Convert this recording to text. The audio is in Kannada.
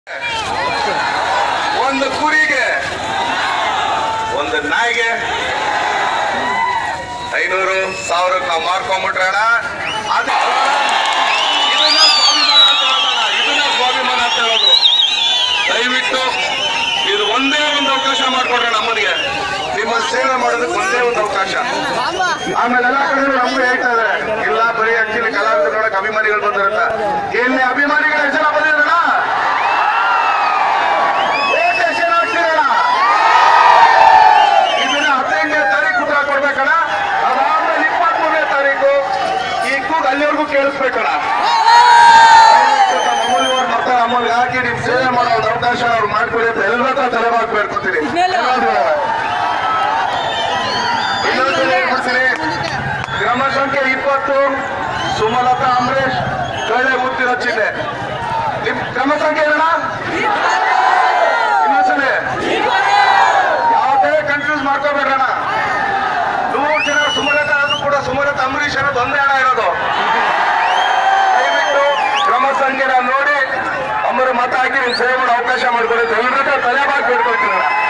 ಒಂದು ಕುರಿಗೆ ಒಂದು ನಾಯಿಗೆ ಐನೂರು ಸಾವಿರಕ್ಕೆ ನಾವು ಮಾರ್ಕೊಂಡ್ಬಿಟ್ರಣ ಅದು ಇದನ್ನ ಸ್ವಾಭಿಮಾನ ಅಂತ ಹೇಳೋದಣ್ಣ. ಇದನ್ನ ಸ್ವಾಭಿಮಾನ ಅಂತ ಹೇಳೋದು ದಯವಿಟ್ಟು ಇದು ಒಂದೇ ಒಂದು ಅವಕಾಶ ಮಾಡ್ಕೊಡ್ರಿ ನಮ್ಮನಿಗೆ ನಿಮ್ಮ ಸೇವೆ ಮಾಡೋದಕ್ಕೆ ಒಂದೇ ಒಂದು ಅವಕಾಶ ಆಮೇಲೆ ಎಲ್ಲ ಕಡೆ ನಮ್ಗೆ ಹೇಳ್ತಾ ಇದಾರೆ ಇಲ್ಲ ಬರೀ ಆಕ್ಚುಲಿ ಕಲಾವಿದರು ನೋಡಕ್ ಅಭಿಮಾನಿಗಳು ಬಂದಿರತ್ತ ಇಲ್ಲಿ ಅಭಿಮಾನಿಗಳು ಎಷ್ಟು ಜನ ಬಂದಿರಣ್ಣ ಓಟ್ ಎಷ್ಟು ಜನ ಹಾಕ್ತೀರಣ್ಣ ಇದನ್ನ ಹದಿನೈದನೇ ತಾರೀಕು ಉತ್ತರ ಕೊಡ್ಬೇಕಣ್ಣ ಅದಾದ್ಮೇಲೆ ಇಪ್ಪತ್ಮೂರನೇ ತಾರೀಕು ಈ ಕೂಗ್ ಅಲ್ಲಿವರೆಗೂ ಕೇಳಿಸ್ಬೇಕಣ್ಣ ಅಮೂಲ್ಯವ್ರು ಮತ್ತೆ ಅಮೂಲ್ಯ ಹಾಕಿ ನಿಮ್ ಸೇವೆ ಮಾಡೋ ಒಂದು ಅವಕಾಶ ಅವ್ರು ಮಾಡ್ಕೊಡಿ ಅಂತ ಎಲ್ಲರ ಹತ್ರ ತಲೆಬಾಗ್ ಬೇಡ್ಕೊತೀನಿ ಇನ್ನೊಂದು ಹೇಳ್ಕೊಡ್ತೀನಿ ಕ್ರಮ ಸಂಖ್ಯೆ ಇಪ್ಪತ್ತು ಸುಮಲತಾ ಅಂಬರೀಶ್ ಕಳೆ ಮುತ್ತಿನ ಚಿಹ್ನೆ ನಿಮ್ ಕ್ರಮ ಸಂಖ್ಯೆ ಏನಣ್ಣ ಇನ್ನೊಂದ್ಸಲಿ ಯಾವುದೇ ಕನ್ಫ್ಯೂಸ್ ಮಾಡ್ಕೋಬೇಕಣ್ಣ ನೂರು ಜನ ಸುಮಲತಾ ಆದ್ರೂ ಕೂಡ ಸುಮಲತಾ ಅಂಬರೀಶ್ ಅನ್ನೋದು ಒಂದೇ ಹಣ ಇರೋದು ದಯವಿಟ್ಟು ಕ್ರಮ ಸಂಖ್ಯೆನ ನೋಡಿ ಅಮ್ಮರು ಮತ ಹಾಕಿ ನಿಮ್ ಸೇವೆ ಮಾಡೋ ಅವಕಾಶ ಮಾಡ್ಕೊಡಿ ಎಲ್ಲರ ಹತ್ರ ತಲೆ ಬಾಗಿ ಬೇಡ್ಕೊಳ್ತೀನಿ